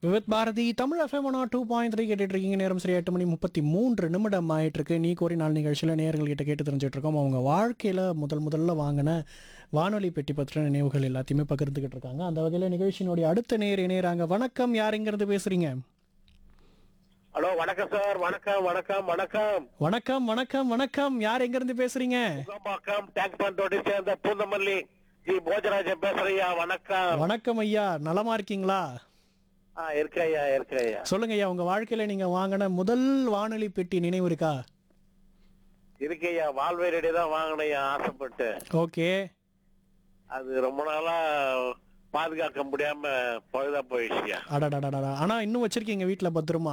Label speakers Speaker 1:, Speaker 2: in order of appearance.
Speaker 1: with Bharathi Tamil FM one two point three கேட்டுட்டு இருக்கீங்க நேரம் சரி எட்டு மணி முப்பத்தி மூன்று நிமிடம் ஆயிட்டு இருக்கு நீ கோரி நாள் நிகழ்ச்சியில் நேர்கள் கிட்ட கேட்டு தெரிஞ்சுட்டு இருக்கோம் அவங்க வாழ்க்கையில் முதல் முதல்ல வாங்கின வானொலி பெட்டி பற்றின நினைவுகள் எல்லாத்தையுமே பகிர்ந்துக்கிட்டு இருக்காங்க அந்த வகையில் நிகழ்ச்சியினுடைய அடுத்த நேர் இணையறாங்க வணக்கம் யாருங்கிறது பேசுறீங்க
Speaker 2: ஹலோ வணக்கம் சார் வணக்கம் வணக்கம் வணக்கம்
Speaker 1: வணக்கம் வணக்கம் வணக்கம் யார் எங்கிருந்து பேசுறீங்க
Speaker 2: முகம்பாக்கம் டேங்க் பண்டோட்டை சேர்ந்த பூந்தமல்லி ஜி போஜராஜன் பேசுறையா வணக்கம்
Speaker 1: வணக்கம் ஐயா நலமா இருக்கீங்களா
Speaker 2: ஆ இருக்கையா இருக்கையா
Speaker 1: சொல்லுங்க ஐயா உங்க வாழ்க்கையில நீங்க வாங்கின முதல் வானொலி பெட்டி நினைவு இருக்கா
Speaker 2: இருக்கையா வால்வேரடி தான் வாங்கினையா ஆசைப்பட்டு
Speaker 1: ஓகே
Speaker 2: அது ரொம்ப நாளா பாதுகாக்க முடியாம பழுதா போயிடுச்சியா
Speaker 1: அடடடடா ஆனா இன்னும் வச்சிருக்கீங்க வீட்ல பத்திரமா